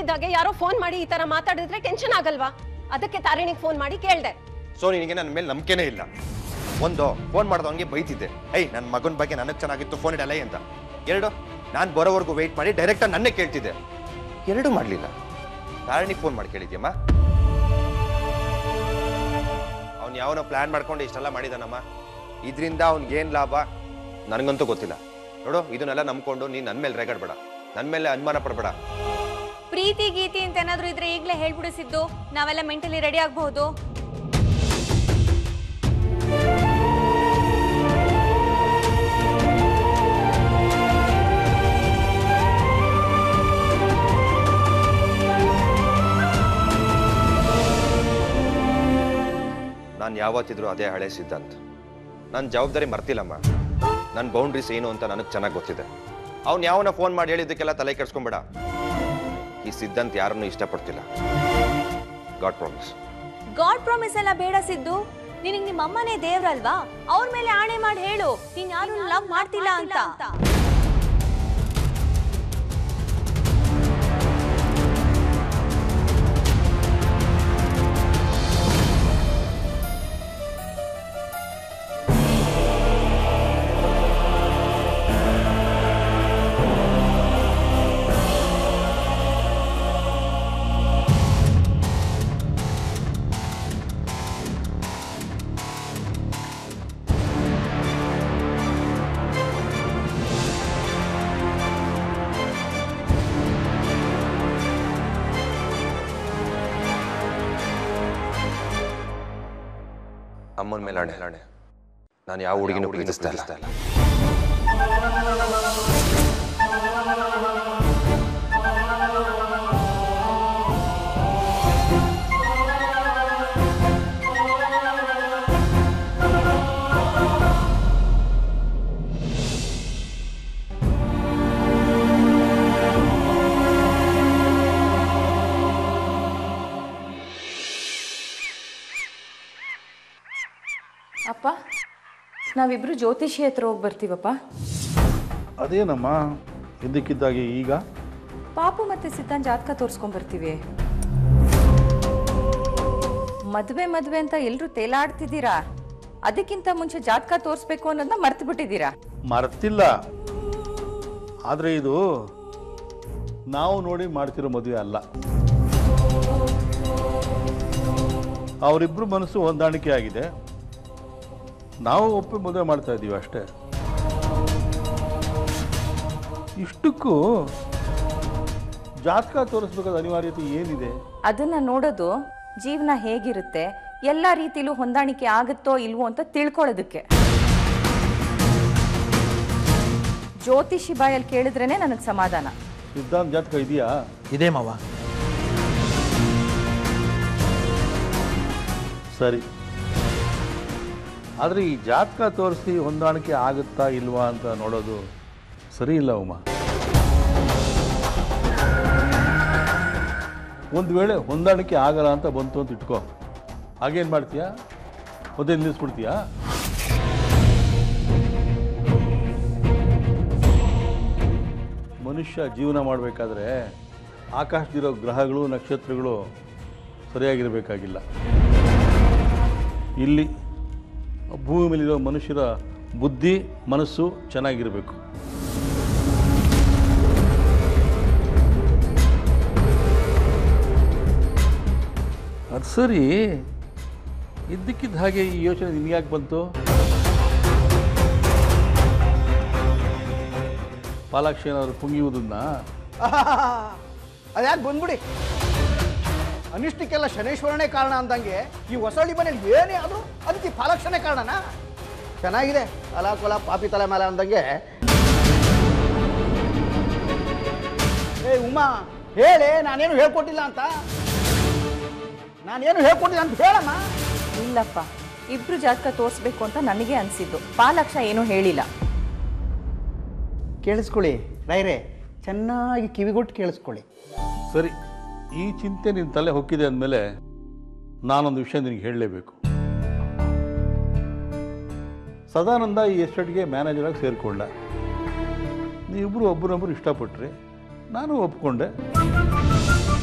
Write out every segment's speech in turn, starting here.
ಇದ್ದಕ್ಕಿದ್ದಾಗೆ ಯಾರೋ ಫೋನ್ ಮಾಡಿ ಈ ತರ ಮಾತಾಡಿದ್ರೆ ಟೆನ್ಷನ್ ಆಗಲ್ವಾ ಅದಕ್ಕೆ ತಾರಿಣಿಗೆ ಫೋನ್ ಮಾಡಿ ಕೇಳ್ದೆ ಸೊ ನಿನಗೆ ನನ್ನ ಮೇಲೆ ನಂಬಿಕೆನೇ ಇಲ್ಲ ಒಂದು ಫೋನ್ ಮಾಡ್ದವನಿಗೆ ಬೈತಿದ್ದೆ ಏಯ್ ನನ್ನ ಮಗನ ಬಗ್ಗೆ ನನಗೆ ಚೆನ್ನಾಗಿತ್ತು ಫೋನ್ ಇಡಲ್ಲ ಅಂತ ಎರಡು ನಾನು ಬರೋವರೆಗೂ ವೆಯ್ಟ್ ಮಾಡಿ ಡೈರೆಕ್ಟಾಗಿ ನನ್ನೇ ಕೇಳ್ತಿದ್ದೆ ಎರಡು ಮಾಡಲಿಲ್ಲ ತಾರಣಿಗೆ ಫೋನ್ ಮಾಡಿ ಕೇಳಿದ್ಯಮ್ಮ ಅವ್ನು ಯಾವನೋ ಪ್ಲಾನ್ ಮಾಡ್ಕೊಂಡು ಇಷ್ಟೆಲ್ಲ ಮಾಡಿದಾನಮ್ಮ ಇದರಿಂದ ಅವ್ನಿಗೇನು ಲಾಭ ನನಗಂತೂ ಗೊತ್ತಿಲ್ಲ ನೋಡು ಇದನ್ನೆಲ್ಲ ನಂಬ್ಕೊಂಡು ನೀನು ನನ್ನ ಮೇಲೆ ರೇಗಾಡ್ಬೇಡ ನನ್ನ ಮೇಲೆ ಅನುಮಾನ ಪಡಬೇಡ ಪ್ರೀತಿ ಗೀತಿ ಅಂತ ಏನಾದ್ರೂ ಇದ್ರೆ ಈಗಲೇ ಹೇಳ್ಬಿಡಿಸಿದ್ದು ನಾವೆಲ್ಲ ಮೆಂಟಲಿ ರೆಡಿ ಆಗಬಹುದು ನಾನು ಯಾವತ್ತಿದ್ರು ಅದೇ ಹಳೆ ಸಿದ್ಧಾಂತ್ ನನ್ನ ಜವಾಬ್ದಾರಿ ಮರ್ತಿಲ್ಲಮ್ಮ ನನ್ನ ಬೌಂಡ್ರೀಸ್ ಏನು ಅಂತ ನನಗೆ ಚೆನ್ನಾಗಿ ಗೊತ್ತಿದೆ ಅವ್ನು ಯಾವನ ಫೋನ್ ಮಾಡಿ ಹೇಳಿದ್ದಕ್ಕೆಲ್ಲ ತಲೆ ಕೆಡ್ಸ್ಕೊಂಬೇಡ ಈ ಸಿದ್ಧಾಂತ್ ಯಾರನ್ನೂ ಇಷ್ಟಪಡ್ತಿಲ್ಲ ಗಾಡ್ ಪ್ರಾಮಿಸ್ ಗಾಡ್ ಪ್ರಾಮಿಸ್ ಎಲ್ಲ ಬೇಡ ಸಿದ್ದು ನಿನಗೆ ನಿಮ್ಮ ಅಮ್ಮನೇ ದೇವ್ರಲ್ವಾ ಅವ್ರ ಮೇಲೆ ಆಣೆ ಮಾಡಿ ಹೇಳು ನೀನ್ ಯಾರು ಲವ್ ಮಾಡ್ತಿಲ್ಲ ಅಂತ ಅಮ್ಮನ ಮೇಲೆ ಅಣೆ ಅಣೆ ನಾನು ಯಾವ ಹುಡುಗಿನೂ ಪ್ರೀತಿಸ್ತಾ ಇಲ್ಲ ಅಪ್ಪ ನಾವಿಬ್ರು ಜ್ಯೋತಿಷಿ ಹತ್ರ ಹೋಗಿ ಬರ್ತೀವಪ್ಪ ಅದೇನಮ್ಮ ಇದ್ದಕ್ಕಿದ್ದಾಗೆ ಈಗ ಪಾಪು ಮತ್ತೆ ಸಿದ್ಧಾಂತ್ ಜಾತಕ ತೋರಿಸ್ಕೊಂಡ್ ಬರ್ತೀವಿ ಮದ್ವೆ ಮದ್ವೆ ಅಂತ ಎಲ್ರು ತೇಲಾಡ್ತಿದ್ದೀರಾ ಅದಕ್ಕಿಂತ ಮುಂಚೆ ಜಾತಕ ತೋರಿಸ್ಬೇಕು ಅನ್ನೋದನ್ನ ಮರ್ತು ಬಿಟ್ಟಿದ್ದೀರಾ ಮರ್ತಿಲ್ಲ ಆದರೆ ಇದು ನಾವು ನೋಡಿ ಮಾಡ್ತಿರೋ ಮದುವೆ ಅಲ್ಲ ಅವರಿಬ್ಬರು ಮನಸ್ಸು ಹೊಂದಾಣಿಕೆ ಆಗಿದೆ ನಾವು ಒಪ್ಪಿ ಮದುವೆ ಮಾಡ್ತಾ ಇದ್ದೀವಿ ಅಷ್ಟೇ ಇಷ್ಟಕ್ಕೂ ಜಾತಕ ತೋರಿಸ್ಬೇಕಾದ ಅನಿವಾರ್ಯತೆ ಏನಿದೆ ಅದನ್ನ ನೋಡೋದು ಜೀವನ ಹೇಗಿರುತ್ತೆ ಎಲ್ಲ ರೀತಿಲೂ ಹೊಂದಾಣಿಕೆ ಆಗುತ್ತೋ ಇಲ್ವೋ ಅಂತ ತಿಳ್ಕೊಳ್ಳೋದಕ್ಕೆ ಜ್ಯೋತಿಷಿ ಬಾಯಲ್ಲಿ ಕೇಳಿದ್ರೇನೆ ನನಗೆ ಸಮಾಧಾನ ಸಿದ್ಧಾಂತ ಜಾತಕ ಇದೆಯಾ ಇದೇ ಮಾವ ಸರಿ ಆದರೆ ಈ ಜಾತಕ ತೋರಿಸಿ ಹೊಂದಾಣಿಕೆ ಆಗುತ್ತಾ ಇಲ್ವಾ ಅಂತ ನೋಡೋದು ಸರಿ ಇಲ್ಲ ಉಮಾ ಒಂದು ವೇಳೆ ಹೊಂದಾಣಿಕೆ ಆಗಲ್ಲ ಅಂತ ಬಂತು ಅಂತ ಇಟ್ಕೋ ಹಾಗೇನು ಮಾಡ್ತೀಯಾ ಮದುವೆ ನಿಲ್ಲಿಸ್ಬಿಡ್ತೀಯಾ ಮನುಷ್ಯ ಜೀವನ ಮಾಡಬೇಕಾದ್ರೆ ಆಕಾಶದಿರೋ ಗ್ರಹಗಳು ನಕ್ಷತ್ರಗಳು ಸರಿಯಾಗಿರಬೇಕಾಗಿಲ್ಲ ಇಲ್ಲಿ ಭೂಮಿ ಮೇಲಿರೋ ಮನುಷ್ಯರ ಬುದ್ಧಿ ಮನಸ್ಸು ಚೆನ್ನಾಗಿರಬೇಕು ಅದು ಸರಿ ಇದ್ದಕ್ಕಿದ್ದ ಹಾಗೆ ಈ ಯೋಚನೆ ನಿನಗ್ಯಾಕೆ ಬಂತು ಪಾಲಾಕ್ಷಿ ಏನಾದ್ರು ಪುಂಗಿಯುವುದನ್ನ ಅದ್ಯಾಕೆ ಬಂದ್ಬಿಡಿ ಅನಿಷ್ಟಕ್ಕೆಲ್ಲ ಶನೇಶ್ವರನೇ ಕಾರಣ ಅಂದಂಗೆ ಈ ಹೊಸಳ್ಳಿ ಮನೇಲಿ ಏನೇ ಆದರೂ ಅದಕ್ಕೆ ಈ ಫಲಕ್ಷಣೆ ಕಾರಣನಾ ಚೆನ್ನಾಗಿದೆ ಅಲ ಕೊಲ ಪಾಪಿ ತಲೆ ಮೇಲೆ ಅಂದಂಗೆ ಏ ಉಮಾ ಹೇಳಿ ನಾನೇನು ಹೇಳ್ಕೊಟ್ಟಿಲ್ಲ ಅಂತ ನಾನೇನು ಹೇಳ್ಕೊಟ್ಟಿಲ್ಲ ಅಂತ ಹೇಳಮ್ಮ ಇಲ್ಲಪ್ಪ ಇಬ್ರು ಜಾತಕ ತೋರಿಸ್ಬೇಕು ಅಂತ ನನಗೆ ಅನಿಸಿದ್ದು ಪಾಲಕ್ಷ ಏನೂ ಹೇಳಿಲ್ಲ ಕೇಳಿಸ್ಕೊಳ್ಳಿ ರೈರೇ ಚೆನ್ನಾಗಿ ಕಿವಿಗೊಟ್ಟು ಕೇಳಿಸ್ಕೊಳ್ಳಿ ಸರಿ ಈ ಚಿಂತೆ ನಿನ್ನ ತಲೆ ಹೊಕ್ಕಿದೆ ಅಂದಮೇಲೆ ನಾನೊಂದು ವಿಷಯ ನಿನಗೆ ಹೇಳಲೇಬೇಕು ಸದಾನಂದ ಈ ಎಸ್ಟೇಟ್ಗೆ ಮ್ಯಾನೇಜರಾಗಿ ಸೇರಿಕೊಂಡ ನೀವಿಬ್ಬರು ಒಬ್ಬರೊಬ್ಬರು ಇಷ್ಟಪಟ್ರಿ ನಾನು ಒಪ್ಕೊಂಡೆ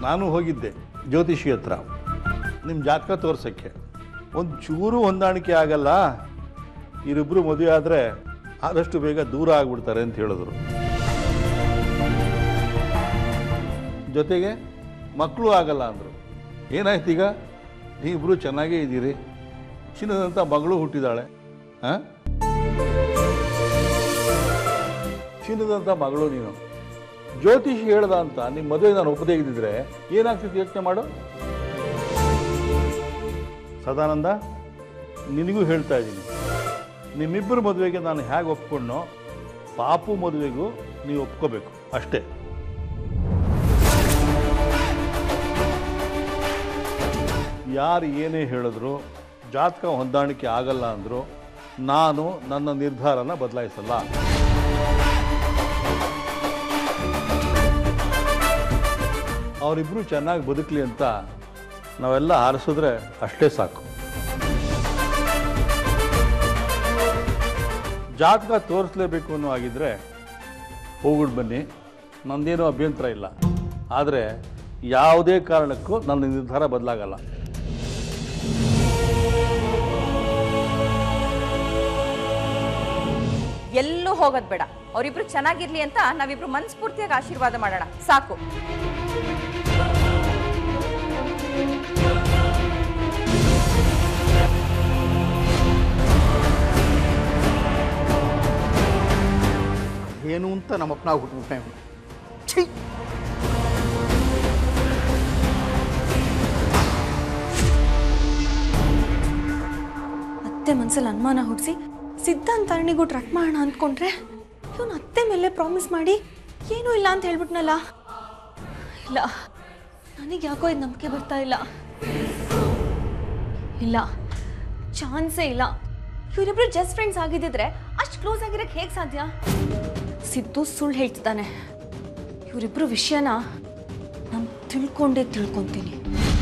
ನಾನು ಹೋಗಿದ್ದೆ ಜ್ಯೋತಿಷಿ ಹತ್ರ ನಿಮ್ಮ ಜಾತಕ ತೋರ್ಸೋಕ್ಕೆ ಒಂದು ಚೂರು ಹೊಂದಾಣಿಕೆ ಆಗಲ್ಲ ಇವರಿಬ್ಬರು ಮದುವೆ ಆದರೆ ಆದಷ್ಟು ಬೇಗ ದೂರ ಆಗ್ಬಿಡ್ತಾರೆ ಅಂತ ಹೇಳಿದ್ರು ಜೊತೆಗೆ ಮಕ್ಕಳು ಆಗಲ್ಲ ಅಂದರು ಏನಾಯ್ತು ಈಗ ನೀವಿಬ್ಬರು ಚೆನ್ನಾಗೇ ಇದ್ದೀರಿ ಚಿನ್ನದಂಥ ಮಗಳು ಹುಟ್ಟಿದಾಳೆ ಹಾಂ ಚಿನ್ನದಂಥ ಮಗಳು ನೀನು ಜ್ಯೋತಿಷಿ ಹೇಳ್ದ ಅಂತ ನಿಮ್ಮ ಮದುವೆ ನಾನು ಒಪ್ಪದೇ ಇದ್ದಿದ್ರೆ ಏನಾಗ್ತಿತ್ತು ಯೋಚನೆ ಮಾಡು ಸದಾನಂದ ನಿನಗೂ ಹೇಳ್ತಾ ಇದ್ದೀನಿ ನಿಮ್ಮಿಬ್ಬರ ಮದುವೆಗೆ ನಾನು ಹೇಗೆ ಒಪ್ಕೊಂಡೋ ಪಾಪು ಮದುವೆಗೂ ನೀವು ಒಪ್ಕೋಬೇಕು ಅಷ್ಟೇ ಯಾರು ಏನೇ ಹೇಳಿದ್ರು ಜಾತಕ ಹೊಂದಾಣಿಕೆ ಆಗಲ್ಲ ಅಂದರು ನಾನು ನನ್ನ ನಿರ್ಧಾರನ ಬದಲಾಯಿಸಲ್ಲ ಅವರಿಬ್ಬರು ಚೆನ್ನಾಗಿ ಬದುಕಲಿ ಅಂತ ನಾವೆಲ್ಲ ಹಾರಿಸಿದ್ರೆ ಅಷ್ಟೇ ಸಾಕು ಜಾತಕ ತೋರಿಸ್ಲೇಬೇಕು ಅನ್ನೋ ಆಗಿದ್ರೆ ಹೋಗ್ಬಿಟ್ಟು ಬನ್ನಿ ನಂದೇನೂ ಅಭ್ಯಂತರ ಇಲ್ಲ ಆದರೆ ಯಾವುದೇ ಕಾರಣಕ್ಕೂ ನನ್ನ ನಿರ್ಧಾರ ಬದಲಾಗಲ್ಲ ಎಲ್ಲೂ ಹೋಗೋದ್ ಬೇಡ ಅವರಿಬ್ರು ಚೆನ್ನಾಗಿರ್ಲಿ ಅಂತ ನಾವಿಬ್ರು ಮನಸ್ಫೂರ್ತಿಯಾಗಿ ಆಶೀರ್ವಾದ ಮಾಡೋಣ ಸಾಕು ಏನು ಅಂತ ನಮ್ಮಪ್ಪನಾಗ ಹುಟ್ಬಿಟ್ಟೆ ಛೀ ಅತ್ತೆ ಮನ್ಸಲ್ಲಿ ಅನುಮಾನ ಹುಟ್ಟಿಸಿ ಸಿದ್ಧಾಂತ ಅರಣಿಗೂ ಟ್ರ್ಯಾಕ್ ಮಾಡೋಣ ಅಂದ್ಕೊಂಡ್ರೆ ಇವನು ಅತ್ತೆ ಮೇಲೆ ಪ್ರಾಮಿಸ್ ಮಾಡಿ ಏನೂ ಇಲ್ಲ ಅಂತ ಹೇಳ್ಬಿಟ್ನಲ್ಲ ಇಲ್ಲ ನನಗೆ ಯಾಕೋ ಇದು ನಂಬಿಕೆ ಬರ್ತಾ ಇಲ್ಲ ಇಲ್ಲ ಚಾನ್ಸೇ ಇಲ್ಲ ಇವರಿಬ್ರು ಜಸ್ಟ್ ಫ್ರೆಂಡ್ಸ್ ಆಗಿದ್ದಿದ್ರೆ ಅಷ್ಟು ಕ್ಲೋಸ್ ಆಗಿರಕ್ಕೆ ಹೇಗೆ ಸಾಧ್ಯ ಸಿದ್ದು ಸುಳ್ಳು ಹೇಳ್ತಿದ್ದಾನೆ ಇವರಿಬ್ರು ವಿಷಯನ ನಾನು ತಿಳ್ಕೊಂಡೇ ತಿಳ್ಕೊತೀನಿ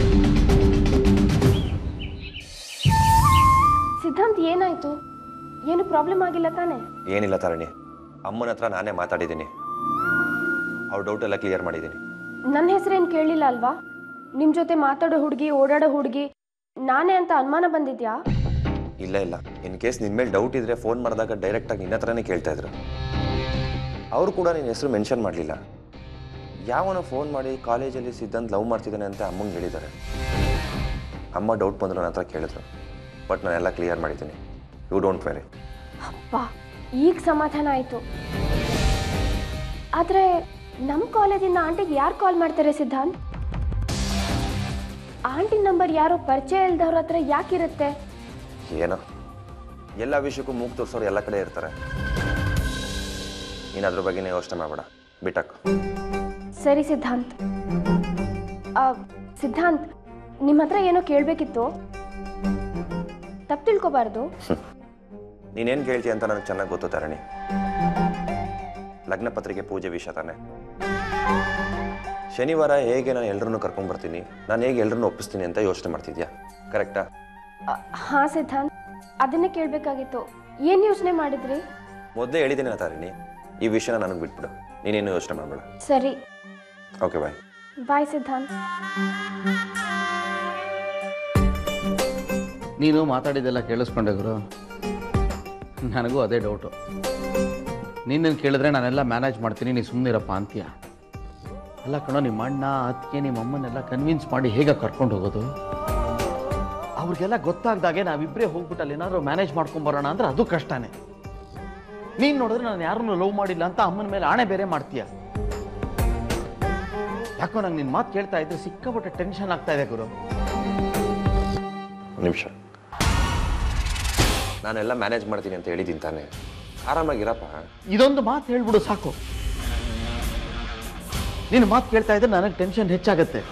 ಸಿದ್ಧಾಂತ್ ಏನಾಯ್ತು ಏನು ಪ್ರಾಬ್ಲಮ್ ಆಗಿಲ್ಲ ತಾನೆ ಏನಿಲ್ಲ ತಾರಣಿ ಅಮ್ಮನ ಹತ್ರ ನಾನೇ ಮಾತಾಡಿದ್ದೀನಿ ಅವ್ರ ಡೌಟ್ ಎಲ್ಲ ಕ್ಲಿಯರ್ ಮಾಡಿದ್ದೀನಿ ನನ್ನ ಹೆಸರೇನು ಕೇಳಿಲ್ಲ ಅಲ್ವಾ ನಿಮ್ಮ ಜೊತೆ ಮಾತಾಡೋ ಹುಡುಗಿ ಓಡಾಡೋ ಹುಡುಗಿ ನಾನೇ ಅಂತ ಅನುಮಾನ ಬಂದಿದ್ಯಾ ಇಲ್ಲ ಇಲ್ಲ ಇನ್ ಕೇಸ್ ನಿನ್ ಮೇಲೆ ಡೌಟ್ ಇದ್ರೆ ಫೋನ್ ಮಾಡಿದಾಗ ಡೈರೆಕ್ಟಾಗಿ ನಿನ್ನ ಹತ್ರನೇ ಕೇಳ್ತಾ ಇದ್ರು ಅವರು ಕೂಡ ನಿನ್ನ ಹೆಸರು ಮೆನ್ಷನ್ ಮಾಡಲಿಲ್ಲ ಯಾವನ ಫೋನ್ ಮಾಡಿ ಕಾಲೇಜಲ್ಲಿ ಸಿದ್ಧಾಂತ್ ಲವ್ ಮಾಡ್ತಿದ್ದಾನೆ ಅಂತ ಅಮ್ಮಂಗೆ ಹೇಳಿದ್ದಾರೆ ಅಮ್ಮ ಡೌಟ್ ಬಂದ್ರು ನನ್ನ ಹತ್ರ ಕೇಳಿದ್ರು ಬಟ್ ನಾನೆಲ್ಲ ಕ್ಲಿಯರ್ ಮಾಡಿದ್ದೀನಿ ಯು ಡೋಂಟ್ ವೆರಿ ಅಪ್ಪ ಈಗ ಸಮಾಧಾನ ಆಯಿತು ಆದರೆ ನಮ್ಮ ಕಾಲೇಜಿಂದ ಆಂಟಿಗೆ ಯಾರು ಕಾಲ್ ಮಾಡ್ತಾರೆ ಸಿದ್ಧಾಂತ್ ಆಂಟಿ ನಂಬರ್ ಯಾರೋ ಪರಿಚಯ ಇಲ್ದವ್ರ ಹತ್ರ ಯಾಕಿರುತ್ತೆ ಏನೋ ಎಲ್ಲ ವಿಷಯಕ್ಕೂ ಮೂಗ್ ತೋರಿಸೋರು ಎಲ್ಲ ಕಡೆ ಇರ್ತಾರೆ ನೀನು ಅದ್ರ ಬಗ್ಗೆನೇ ಯೋಚನೆ ಮಾಡಬೇಡ ಬಿಟ್ಟಕ್ಕು ಸರಿ ಸಿದ್ಧಾಂತ್ ಆ, ಸಿದ್ಧಾಂತ್ ನಿಮ್ಮ ಹತ್ರ ಏನೋ ಕೇಳಬೇಕಿತ್ತು ತಪ್ಪು ತಿಳ್ಕೊಬಾರ್ದು ನೀನೇನು ಕೇಳ್ತೀಯ ಅಂತ ನನಗೆ ಚೆನ್ನಾಗಿ ಗೊತ್ತು ತರಣಿ ಲಗ್ನ ಪತ್ರಿಕೆ ಪೂಜೆ ವಿಷಯ ತಾನೆ ಶನಿವಾರ ಹೇಗೆ ನಾನು ಎಲ್ಲರನ್ನೂ ಕರ್ಕೊಂಡ್ಬರ್ತೀನಿ ನಾನು ಹೇಗೆ ಎಲ್ಲರನ್ನೂ ಒಪ್ಪಿಸ್ತೀನಿ ಅಂತ ಯೋಚನೆ ಮಾಡ್ತಿದ್ಯಾ ಕರೆಕ್ಟಾ ಆ, ಹಾ ಸಿದ್ಧಾಂತ್ ಅದನ್ನೇ ಕೇಳಬೇಕಾಗಿತ್ತು ಏನು ಯೋಚನೆ ಮಾಡಿದ್ರಿ ಮೊದಲೇ ಹೇಳಿದ್ದೀನಿ ತಾರಿಣಿ ಈ ವಿಷಯನ ನನಗೆ ಬಿಟ್ಬಿಡು ನೀನೇನು ಯೋಚನೆ ಮಾಡಬೇಡ ಸರಿ ಓಕೆ ಬಾಯ್ ಬಾಯ್ ಸಿದ್ಧಾಂತ್ ನೀನು ಮಾತಾಡಿದ್ದೆಲ್ಲ ಕೇಳಿಸ್ಕೊಂಡೆ ಗುರು ನನಗೂ ಅದೇ ಡೌಟು ನಿನ್ನನ್ನು ಕೇಳಿದ್ರೆ ನಾನೆಲ್ಲ ಮ್ಯಾನೇಜ್ ಮಾಡ್ತೀನಿ ನೀ ಸುಮ್ಮನಿರಪ್ಪ ಅಂತೀಯ ಅಲ್ಲ ಕಣೋ ನಿಮ್ಮ ಅಣ್ಣ ಅದಕ್ಕೆ ನಿಮ್ಮ ಅಮ್ಮನ್ನೆಲ್ಲ ಕನ್ವಿನ್ಸ್ ಮಾಡಿ ಹೇಗೆ ಕರ್ಕೊಂಡು ಹೋಗೋದು ಅವ್ರಿಗೆಲ್ಲ ಗೊತ್ತಾಗ್ದಾಗೆ ನಾವಿಬ್ಬರೇ ಹೋಗ್ಬಿಟ್ಟು ಅಲ್ಲಿ ಏನಾದರೂ ಮ್ಯಾನೇಜ್ ಮಾಡ್ಕೊಂಬರೋಣ ಅಂದ್ರೆ ಅದು ಕಷ್ಟನೇ ನೀನು ನೋಡಿದ್ರೆ ನಾನು ಯಾರನ್ನೂ ಲವ್ ಮಾಡಿಲ್ಲ ಅಂತ ಅಮ್ಮನ ಮೇಲೆ ಆಣೆ ಬೇರೆ ಮಾಡ್ತೀಯ ಯಾಕೋ ನಂಗೆ ನಿನ್ನ ಮಾತು ಕೇಳ್ತಾ ಇದ್ರೆ ಸಿಕ್ಕಾಪಟ್ಟೆ ಟೆನ್ಷನ್ ಆಗ್ತಾ ಇದೆ ಗುರು ನಿಮಿಷ ನಾನೆಲ್ಲ ಮ್ಯಾನೇಜ್ ಮಾಡ್ತೀನಿ ಅಂತ ಹೇಳಿದ್ದೀನಿ ತಾನೆ ಆರಾಮಾಗಿರಪ್ಪ ಇದೊಂದು ಮಾತು ಹೇಳ್ಬಿಡು ಸಾಕು ನೀನು ಮಾತು ಕೇಳ್ತಾ ಇದ್ರೆ ನನಗೆ ಟೆನ್ಷನ್ ಹೆಚ್ಚಾಗತ್ತೆ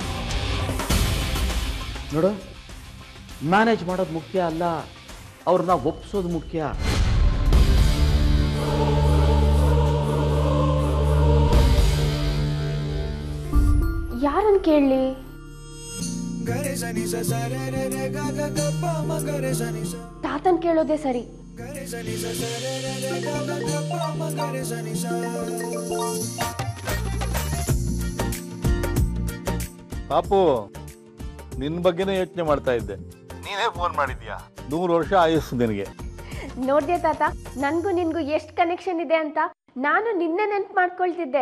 ನೋಡು ಮ್ಯಾನೇಜ್ ಮಾಡೋದು ಮುಖ್ಯ ಅಲ್ಲ ಅವ್ರನ್ನ ಒಪ್ಸೋದು ಮುಖ್ಯ ಯಾರನ್ನು ಕೇಳಲಿ ತಾತನ್ ಕೇಳೋದೇ ಸರಿ ಪಾಪು ನಿನ್ನ ಬಗ್ಗೆನೇ ಯೋಚನೆ ಮಾಡ್ತಾ ಇದ್ದೆ ನೀನೇ ಫೋನ್ ಮಾಡಿದ್ಯಾ ನೂರು ವರ್ಷ ಆಯಸ್ಸು ನಿನಗೆ ನೋಡ್ದೆ ತಾತ ನನ್ಗೂ ನಿನ್ಗೂ ಎಷ್ಟು ಕನೆಕ್ಷನ್ ಇದೆ ಅಂತ ನಾನು ನಿನ್ನೆ ನೆನ್ಪು ಮಾಡ್ಕೊಳ್ತಿದ್ದೆ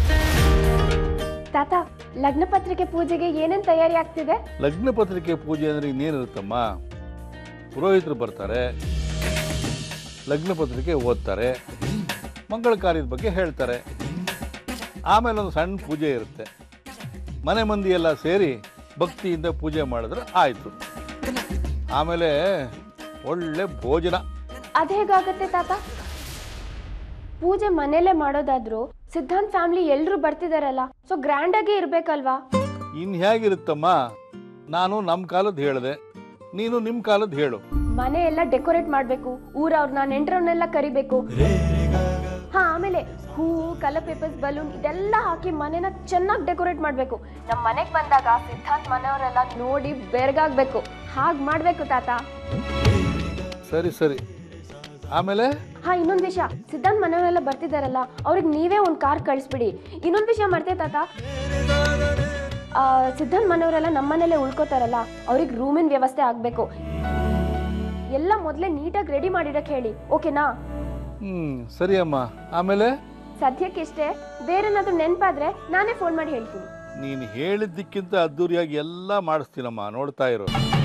ತಾತ ಲಗ್ನ ಪತ್ರಿಕೆ ಪೂಜೆಗೆ ಏನೇನ್ ತಯಾರಿ ಆಗ್ತಿದೆ ಲಗ್ನ ಪತ್ರಿಕೆ ಪೂಜೆ ಅಂದರೆ ಇನ್ನೇನಿರುತ್ತಮ್ಮ ಪುರೋಹಿತರು ಬರ್ತಾರೆ ಲಗ್ನ ಪತ್ರಿಕೆ ಓದ್ತಾರೆ ಮಂಗಳ ಕಾರ್ಯದ ಬಗ್ಗೆ ಹೇಳ್ತಾರೆ ಆಮೇಲೆ ಒಂದು ಸಣ್ಣ ಪೂಜೆ ಇರುತ್ತೆ ಮನೆ ಮಂದಿ ಎಲ್ಲ ಸೇರಿ ಭಕ್ತಿಯಿಂದ ಪೂಜೆ ಮಾಡಿದ್ರೆ ಆಯಿತು ಆಮೇಲೆ ಒಳ್ಳೆ ಭೋಜನ ಅದ್ ಹೇಗಾಗತ್ತೆ ತಾತ ಪೂಜೆ ಮನೇಲೆ ಮಾಡೋದಾದ್ರೂ ಸಿದ್ಧಾಂತ್ ಫ್ಯಾಮಿಲಿ ಎಲ್ರು ಬರ್ತಿದಾರಲ್ಲ ಸೊ ಗ್ರ್ಯಾಂಡ್ ಆಗಿ ಇರ್ಬೇಕಲ್ವಾ ಇನ್ನು ಹೇಗಿರುತ್ತಮ್ಮ ನಾನು ನಮ್ಮ ಕಾಲದ್ದು ಹೇಳಿದೆ ನೀನು ನಿಮ್ಮ ಕಾಲದ್ದು ಹೇಳು ಮನೆ ಎಲ್ಲ ಡೆಕೋರೇಟ್ ಮಾಡ್ಬೇಕು ಊರವ್ರನ್ನ ನೆಂಟ್ರವ್ರನ್ನೆಲ್ಲ ಕರಿಬೇಕು ಹಾ ಆಮೇಲೆ ಹೂವು ಕಲರ್ ಪೇಪರ್ಸ್ ಬಲೂನ್ ಇದೆಲ್ಲ ಹಾಕಿ ಮನೆನ ಚೆನ್ನಾಗಿ ಡೆಕೋರೇಟ್ ಮಾಡ್ಬೇಕು ನಮ್ಮ ಮನೆಗೆ ಬಂದಾಗ ಸಿದ್ಧಾಂತ್ ಮನೆಯವರೆಲ್ಲ ನೋಡಿ ಬೆರ್ಗಾಗ್ಬೇಕು ಹಾಗ್ ಮಾಡ್ಬೇಕು ತಾತ ಸರಿ ಸರಿ ಆಮೇಲೆ ಹಾ ಇನ್ನೊಂದ್ ವಿಷಯ ಸಿದ್ಧಾಂತ್ ಮನೆಯವರೆಲ್ಲ ಬರ್ತಿದಾರಲ್ಲ ಅವ್ರಿಗೆ ನೀವೇ ಒಂದ್ ಕಾರ್ ಕಳಿಸ್ಬಿಡಿ ಇನ್ನೊಂದ್ ವಿಷಯ ಮಾಡ್ತೇ ತಾತ ಆ, ಸಿದ್ಧಾಂತ್ ಮನೆಯವರೆಲ್ಲ ನಮ್ಮನೇಲೆ ಉಳ್ಕೋತಾರಲ್ಲ ಅವ್ರಿಗೆ ರೂಮಿನ ವ್ಯವಸ್ಥೆ ಆಗ್ಬೇಕು ಎಲ್ಲ ಮೊದಲೇ ನೀಟಾಗಿ ರೆಡಿ ಮಾಡಿಡಕ್ ಹೇಳಿ ಓಕೆನಾ ಹ್ಞೂ ಸರಿ ಅಮ್ಮ ಆಮೇಲೆ ಸದ್ಯಕ್ಕಿಷ್ಟೇ ಬೇರೆನಾದ್ರೂ ನೆನಪಾದ್ರೆ ನಾನೇ ಫೋನ್ ಮಾಡಿ ಹೇಳ್ತೀನಿ ನೀನು ಹೇಳಿದ್ದಕ್ಕಿಂತ ಅದ್ದೂರಿಯಾಗಿ ಎಲ್ಲ ಮಾಡಿಸ್ತೀನಮ್ಮ ನೋಡ್ತಾ ಇರು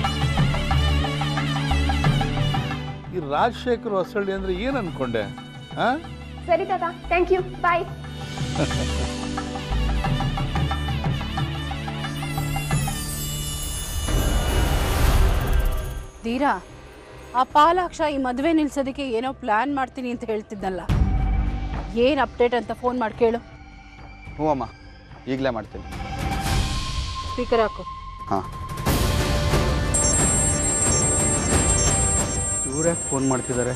ಈ ರಾಜಶೇಖರ್ ಹೊಸಳ್ಳಿ ಅಂದ್ರೆ ಏನು ಅನ್ಕೊಂಡೆ ಹಾ ಸರಿ ತಾತ ಥ್ಯಾಂಕ್ ಯು ಬಾಯ್ ತೀರಾ ಆ ಪಾಲಾಕ್ಷ ಈ ಮದುವೆ ನಿಲ್ಸೋದಕ್ಕೆ ಏನೋ ಪ್ಲ್ಯಾನ್ ಮಾಡ್ತೀನಿ ಅಂತ ಹೇಳ್ತಿದ್ನಲ್ಲ ಏನು ಅಪ್ಡೇಟ್ ಅಂತ ಫೋನ್ ಮಾಡಿ ಕೇಳು ಹ್ಞೂ ಅಮ್ಮ ಈಗಲೇ ಮಾಡ್ತೀನಿ ಸ್ಪೀಕರ್ ಹಾಕು ಹಾಂ ಇವರೇ ಫೋನ್ ಮಾಡ್ತಿದ್ದಾರೆ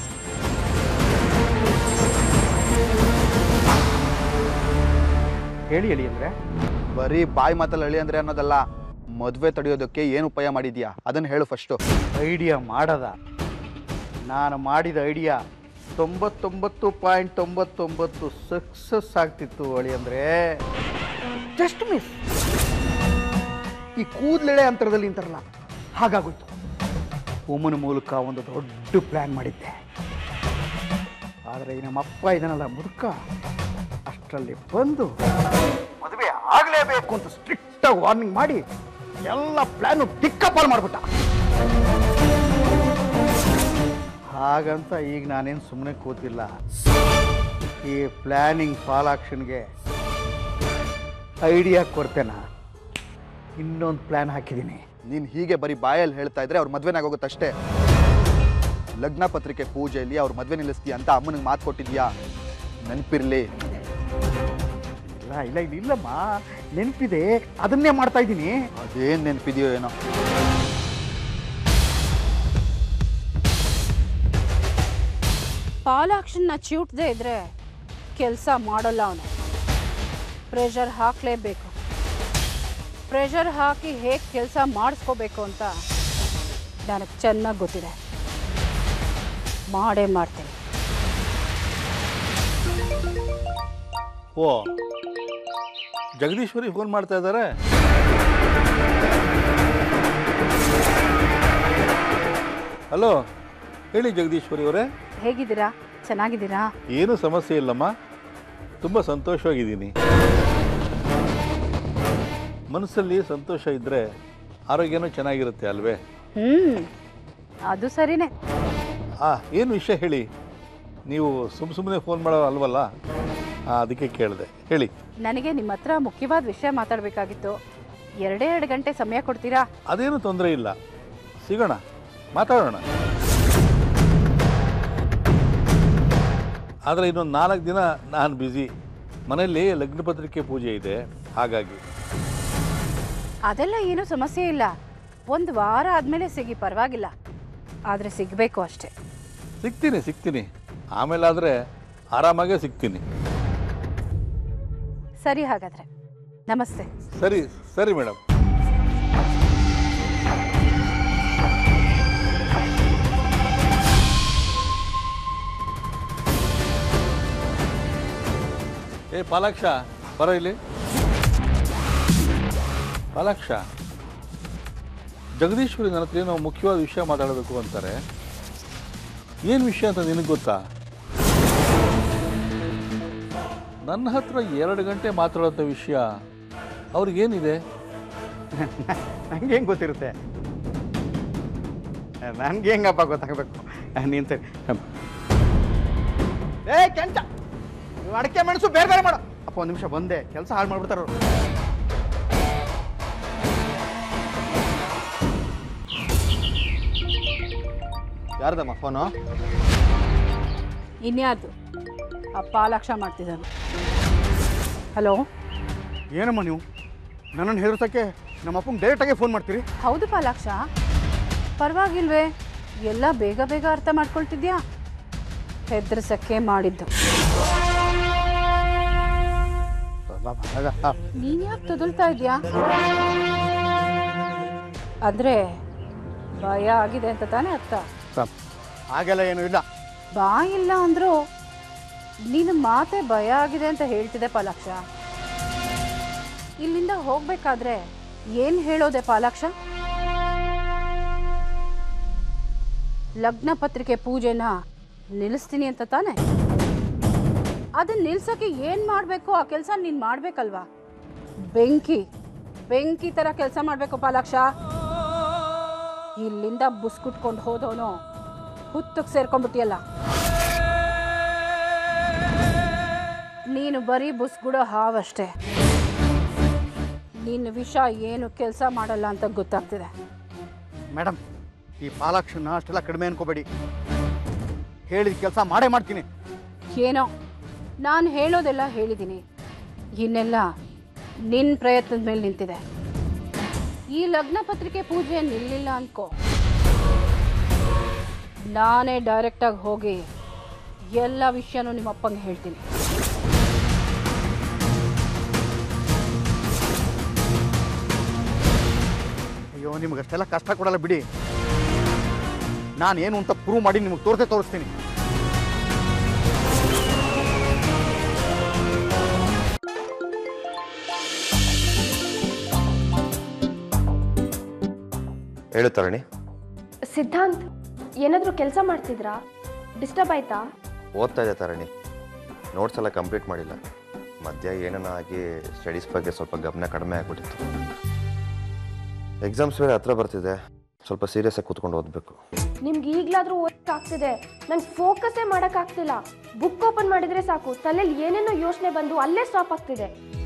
ಹೇಳಿ ಹೇಳಿ ಅಂದರೆ ಬರೀ ಬಾಯಿ ಮಾತಲ್ಲಿ ಹೇಳಿ ಅಂದರೆ ಅನ್ನೋದಲ್ಲ ಮದುವೆ ತಡೆಯೋದಕ್ಕೆ ಏನು ಉಪಾಯ ಮಾಡಿದ್ಯಾ ಅದನ್ನು ಹೇಳು ಫಸ್ಟು ಐಡಿಯಾ ಮಾಡದ ನಾನು ಮಾಡಿದ ಐಡಿಯಾ ತೊಂಬತ್ತೊಂಬತ್ತು ಪಾಯಿಂಟ್ ತೊಂಬತ್ತೊಂಬತ್ತು ಸಕ್ಸಸ್ ಆಗ್ತಿತ್ತು ಅಳಿ ಅಂದರೆ ಜಸ್ಟ್ ಮಿಸ್ ಈ ಕೂದಲೆಳೆ ಅಂತರದಲ್ಲಿ ನಿಂತಾರಲ್ಲ ಹಾಗಾಗೋಯ್ತು ಒಮ್ಮನ ಮೂಲಕ ಒಂದು ದೊಡ್ಡ ಪ್ಲ್ಯಾನ್ ಮಾಡಿದ್ದೆ ಆದರೆ ಈ ನಮ್ಮಪ್ಪ ಇದನ್ನೆಲ್ಲ ಮುದುಕ ಅಷ್ಟರಲ್ಲಿ ಬಂದು ಮದುವೆ ಆಗಲೇಬೇಕು ಅಂತ ಸ್ಟ್ರಿಕ್ಟಾಗಿ ವಾರ್ನಿಂಗ್ ಮಾಡಿ ಎಲ್ಲ ಪ್ಲ್ಯಾನು ದಿಕ್ಕಪಾಲು ಮಾಡಿಬಿಟ್ಟ ಹಾಗಂತ ಈಗ ನಾನೇನು ಸುಮ್ಮನೆ ಕೂತಿಲ್ಲ ಈ ಪ್ಲ್ಯಾನಿಂಗ್ ಫಾಲಾಕ್ಷನ್ಗೆ ಐಡಿಯಾ ಕೊಡ್ತೇನಾ ಇನ್ನೊಂದು ಪ್ಲ್ಯಾನ್ ಹಾಕಿದ್ದೀನಿ ನೀನು ಹೀಗೆ ಬರೀ ಬಾಯಲ್ಲಿ ಹೇಳ್ತಾ ಇದ್ರೆ ಅವ್ರ ಮದ್ವೆನಾಗ ಹೋಗುತ್ತಷ್ಟೇ ಲಗ್ನ ಪತ್ರಿಕೆ ಪೂಜೆಯಲ್ಲಿ ಅವ್ರ ಮದ್ವೆ ನಿಲ್ಲಿಸ್ತೀಯ ಅಂತ ಅಮ್ಮನಿಗೆ ಮಾತು ಕೊಟ್ಟಿದ್ಯಾ ನೆನಪಿರ್ಲಿ ಇಲ್ಲ ಇಲ್ಲ ಇಲ್ಲ ಇಲ್ಲಮ್ಮ ನೆನಪಿದೆ ಅದನ್ನೇ ಮಾಡ್ತಾ ಇದ್ದೀನಿ ಅದೇನ್ ನೆನಪಿದೆಯೋ ಏನೋ ಪಾಲಾಕ್ಷನ್ನ ಚಿವುಟ್ದೇ ಇದ್ರೆ ಕೆಲಸ ಮಾಡೋಲ್ಲ ಅವನು ಪ್ರೆಷರ್ ಹಾಕಲೇಬೇಕು ಪ್ರೆಷರ್ ಹಾಕಿ ಹೇಗೆ ಕೆಲಸ ಮಾಡಿಸ್ಕೋಬೇಕು ಅಂತ ನನಗೆ ಚೆನ್ನಾಗಿ ಗೊತ್ತಿದೆ ಮಾಡೇ ಮಾಡ್ತೀನಿ ಓ ಜಗದೀಶ್ವರಿ ಫೋನ್ ಮಾಡ್ತಾ ಇದ್ದಾರೆ ಹಲೋ ಹೇಳಿ ಜಗದೀಶ್ವರಿ ಅವರೇ ಹೇಗಿದ್ದೀರಾ ಚೆನ್ನಾಗಿದ್ದೀರಾ ಏನೂ ಸಮಸ್ಯೆ ಇಲ್ಲಮ್ಮ ತುಂಬ ಸಂತೋಷವಾಗಿದ್ದೀನಿ ಮನಸ್ಸಲ್ಲಿ ಸಂತೋಷ ಇದ್ದರೆ ಆರೋಗ್ಯನೂ ಚೆನ್ನಾಗಿರುತ್ತೆ ಅಲ್ವೇ ಹ್ಞೂ ಅದು ಸರಿನೇ ಆ ಏನು ವಿಷಯ ಹೇಳಿ ನೀವು ಸುಮ್ಮ ಸುಮ್ಮನೆ ಫೋನ್ ಮಾಡೋ ಅಲ್ವಲ್ಲ ಆ, ಅದಕ್ಕೆ ಕೇಳಿದೆ ಹೇಳಿ ನನಗೆ ನಿಮ್ಮ ಹತ್ರ ಮುಖ್ಯವಾದ ವಿಷಯ ಮಾತಾಡಬೇಕಾಗಿತ್ತು ಎರಡೇ ಎರಡು ಗಂಟೆ ಸಮಯ ಕೊಡ್ತೀರಾ ಅದೇನು ತೊಂದರೆ ಇಲ್ಲ ಸಿಗೋಣ ಮಾತಾಡೋಣ ಆದರೆ ಇನ್ನೊಂದು ನಾಲ್ಕು ದಿನ ನಾನು ಬ್ಯುಸಿ ಮನೆಯಲ್ಲಿ ಲಗ್ನ ಪತ್ರಿಕೆ ಪೂಜೆ ಇದೆ ಹಾಗಾಗಿ ಅದೆಲ್ಲ ಏನೂ ಸಮಸ್ಯೆ ಇಲ್ಲ ಒಂದು ವಾರ ಆದಮೇಲೆ ಸಿಗಿ ಪರವಾಗಿಲ್ಲ ಆದರೆ ಸಿಗಬೇಕು ಅಷ್ಟೇ ಸಿಗ್ತೀನಿ ಸಿಗ್ತೀನಿ ಆಮೇಲಾದರೆ ಆರಾಮಾಗೇ ಸಿಗ್ತೀನಿ ಸರಿ ಹಾಗಾದರೆ ನಮಸ್ತೆ ಸರಿ ಸರಿ ಮೇಡಮ್ ಏ ಪಾಲಾಕ್ಷ ಬರೋ ಇಲ್ಲಿ ಪಾಲಾಕ್ಷ ಜಗದೀಶ್ವರಿ ನನ್ನ ಹತ್ರ ಏನೋ ಮುಖ್ಯವಾದ ವಿಷಯ ಮಾತಾಡಬೇಕು ಅಂತಾರೆ ಏನು ವಿಷಯ ಅಂತ ನಿನಗೆ ಗೊತ್ತಾ ನನ್ನ ಹತ್ರ ಎರಡು ಗಂಟೆ ಮಾತಾಡೋಂಥ ವಿಷಯ ಅವ್ರಿಗೇನಿದೆ ನಂಗೆ ಹೆಂಗೆ ಗೊತ್ತಿರುತ್ತೆ ನನಗೆ ಹೆಂಗಪ್ಪ ಗೊತ್ತಾಗಬೇಕು ನೀನು ಸರಿ ಏ ಕೆಂಚ ನೀವು ಅಡಿಕೆ ಮೆಣಸು ಬೇರೆ ಬೇರೆ ಮಾಡು ಅಪ್ಪ ಒಂದು ನಿಮಿಷ ಬಂದೆ ಕೆಲಸ ಹಾಳು ಮಾಡ್ಬಿಡ್ತಾರ ಅವ್ರು ಯಾರ್ದಮ್ಮ ಫೋನು ಇನ್ಯಾರ್ದು ಆ ಪಾಲಾಕ್ಷ ಮಾಡ್ತಿದ್ದಾನೆ ಹಲೋ ಏನಮ್ಮ ನೀವು ನನ್ನನ್ನು ಹೆದರ್ಸಕ್ಕೆ ನಮ್ಮ ಅಪ್ಪಂಗೆ ಡೈರೆಕ್ಟಾಗೆ ಫೋನ್ ಮಾಡ್ತೀರಿ ಹೌದು ಪಾಲಾಕ್ಷ ಪರವಾಗಿಲ್ವೇ ಎಲ್ಲ ಬೇಗ ಬೇಗ ಅರ್ಥ ಮಾಡ್ಕೊಳ್ತಿದ್ಯಾ ಹೆದರ್ಸಕ್ಕೆ ಮಾಡಿದ್ದು ನೀನ್ ಯಾಕೆ ತೊದಲ್ತಾ ಇದೆಯಾ ಅಂದ್ರೆ ಭಯ ಆಗಿದೆ ಅಂತ ತಾನೇ ಅರ್ಥ ಹಾಗೆಲ್ಲ ಏನೂ ಇಲ್ಲ ಬಾ ಇಲ್ಲ ಅಂದ್ರು ನೀನು ಮಾತೆ ಭಯ ಆಗಿದೆ ಅಂತ ಹೇಳ್ತಿದೆ ಪಾಲಾಕ್ಷ ಇಲ್ಲಿಂದ ಹೋಗ್ಬೇಕಾದ್ರೆ ಏನ್ ಹೇಳೋದೆ ಪಾಲಾಕ್ಷ ಲಗ್ನ ಪತ್ರಿಕೆ ಪೂಜೆನ ನಿಲ್ಲಿಸ್ತೀನಿ ಅಂತ ತಾನೆ ಅದನ್ನ ನಿಲ್ಸೋಕೆ ಏನ್ ಮಾಡ್ಬೇಕು ಆ ಕೆಲಸ ನೀನ್ ಮಾಡ್ಬೇಕಲ್ವಾ ಬೆಂಕಿ ಬೆಂಕಿ ತರ ಕೆಲಸ ಮಾಡ್ಬೇಕು ಪಾಲಾಕ್ಷ ಇಲ್ಲಿಂದ ಬುಸ್ಕುಟ್ಕೊಂಡು ಹೋದವನು ಹುತ್ತಕ್ಕೆ ಸೇರ್ಕೊಂಡ್ಬಿಟ್ಟಿಯಲ್ಲ ನೀನು ಬರೀ ಬುಸ್ಗುಡೋ ಹಾವಷ್ಟೇ ನಿನ್ನ ವಿಷ ಏನು ಕೆಲಸ ಮಾಡಲ್ಲ ಅಂತ ಗೊತ್ತಾಗ್ತಿದೆ ಮೇಡಮ್ ಈ ಪಾಲಾಕ್ಷನ ಅಷ್ಟೆಲ್ಲ ಕಡಿಮೆ ಅನ್ಕೋಬೇಡಿ ಹೇಳಿದ ಕೆಲಸ ಮಾಡೇ ಮಾಡ್ತೀನಿ ಏನೋ ನಾನು ಹೇಳೋದೆಲ್ಲ ಹೇಳಿದ್ದೀನಿ ಇನ್ನೆಲ್ಲ ನಿನ್ನ ಪ್ರಯತ್ನದ ಮೇಲೆ ನಿಂತಿದೆ ಈ ಲಗ್ನ ಪತ್ರಿಕೆ ಪೂಜೆ ನಿಲ್ಲಿಲ್ಲ ಅನ್ಕೋ ನಾನೇ ಡೈರೆಕ್ಟಾಗಿ ಹೋಗಿ ಎಲ್ಲ ವಿಷಯನೂ ನಿಮ್ಮ ಅಪ್ಪಂಗೆ ಹೇಳ್ತೀನಿ ಅಯ್ಯೋ ನಿಮ್ಗೆ ಅಷ್ಟೆಲ್ಲ ಕಷ್ಟ ಕೊಡಲ್ಲ ಬಿಡಿ ನಾನು ಏನು ಅಂತ ಪ್ರೂವ್ ಮಾಡಿ ನಿಮಗೆ ತೋರಿಸೇ ತೋರಿಸ್ತೀನಿ ಹೇಳು ತರಣಿ ಸಿದ್ಧಾಂತ್ ಏನಾದರೂ ಕೆಲಸ ಮಾಡ್ತಿದ್ರಾ ಡಿಸ್ಟರ್ಬ್ ಆಯ್ತಾ ಓದ್ತಾ ಇದೆ ತರಣಿ ನೋಟ್ಸ್ ಎಲ್ಲ ಕಂಪ್ಲೀಟ್ ಮಾಡಿಲ್ಲ ಮಧ್ಯ ಏನನ್ನ ಆಗಿ ಸ್ಟಡೀಸ್ ಬಗ್ಗೆ ಸ್ವಲ್ಪ ಗಮನ ಕಡಿಮೆ ಆಗ್ಬಿಟ್ಟಿತ್ತು ಎಕ್ಸಾಮ್ಸ್ ಬೇರೆ ಹತ್ರ ಬರ್ತಿದೆ ಸ್ವಲ್ಪ ಸೀರಿಯಸ್ ಆಗಿ ಕೂತ್ಕೊಂಡು ಓದಬೇಕು ನಿಮ್ಗೆ ಈಗಲಾದರೂ ಓದಕ್ಕಾಗ್ತಿದೆ ನಂಗೆ ಫೋಕಸ್ಸೇ ಮಾಡೋಕ್ಕಾಗ್ತಿಲ್ಲ ಬುಕ್ ಓಪನ್ ಮಾಡಿದರೆ ಸಾಕು ತಲೆಯಲ್ಲಿ ಏನೇನೋ ಯೋಚನೆ ಬಂದು ಅಲ್ಲೇ ಸ್ಟಾಪ್ ಆಗ್ತಿದೆ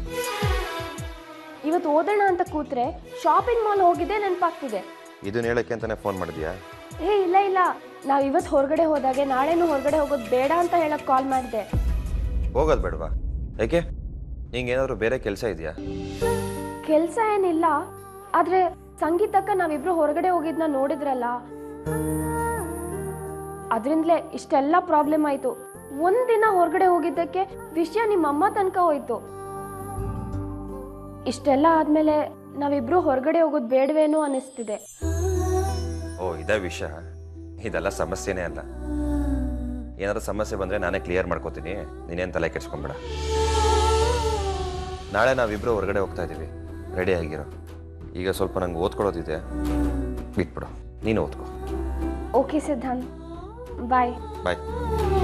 ಇವತ್ತು ಓದೋಣ ಅಂತ ಕೂತ್ರೆ ಶಾಪಿಂಗ್ ಮಾಲ್ ಹೋಗಿದ್ದೆ ನೆನಪಾಗ್ತಿದೆ ಇದನ್ನ ಹೇಳಕ್ಕೆ ಅಂತಾನೆ ಫೋನ್ ಮಾಡಿದ್ಯಾ ಏ ಇಲ್ಲ ಇಲ್ಲ ನಾವು ಇವತ್ತು ಹೊರಗಡೆ ಹೋದಾಗೆ ನಾಳೆನೂ ಹೊರಗಡೆ ಹೋಗೋದು ಬೇಡ ಅಂತ ಹೇಳಕ್ ಕಾಲ್ ಮಾಡಿದೆ ಹೋಗೋದು ಬೇಡವಾ ಯಾಕೆ ನಿಂಗೆ ಏನಾದರೂ ಬೇರೆ ಕೆಲಸ ಇದೆಯಾ ಕೆಲಸ ಏನಿಲ್ಲ ಆದ್ರೆ ಸಂಗೀತಕ್ಕ ನಾವಿಬ್ರು ಹೊರಗಡೆ ಹೋಗಿದ್ನ ನೋಡಿದ್ರಲ್ಲ ಅದರಿಂದಲೇ ಇಷ್ಟೆಲ್ಲ ಪ್ರಾಬ್ಲಮ್ ಆಯ್ತು ಒಂದಿನ ಹೊರಗಡೆ ಹೋಗಿದ್ದಕ್ಕೆ ವಿಷಯ ನಿಮ್ಮ ಅಮ್ಮ ತನಕ ಹೋಯ್ತು ಇಷ್ಟೆಲ್ಲ ಆದ್ಮೇಲೆ ನಾವಿಬ್ರು ಹೊರಗಡೆ ಹೋಗೋದು ಬೇಡವೇನೋ ಅನಿಸ್ತಿದೆ ಓ ಇದೇ ವಿಷಯ ಇದೆಲ್ಲ ಸಮಸ್ಯೆನೇ ಅಲ್ಲ ಏನಾದ್ರು ಸಮಸ್ಯೆ ಬಂದರೆ ನಾನೇ ಕ್ಲಿಯರ್ ಮಾಡ್ಕೋತೀನಿ ನೀನೇನು ತಲೆ ಕೆಡ್ಸ್ಕೊಂಬೇಡ ನಾಳೆ ನಾವಿಬ್ಬರು ಹೊರಗಡೆ ಹೋಗ್ತಾ ಇದ್ದೀವಿ ರೆಡಿ ಆಗಿರೋ ಈಗ ಸ್ವಲ್ಪ ನಂಗೆ ಓದ್ಕೊಳ್ಳೋದಿದೆ ಬಿಟ್ಬಿಡು ನೀನು ಓದ್ಕೋ ಓಕೆ ಸಿದ್ಧಾಂತ್ ಬಾಯ್ ಬಾಯ್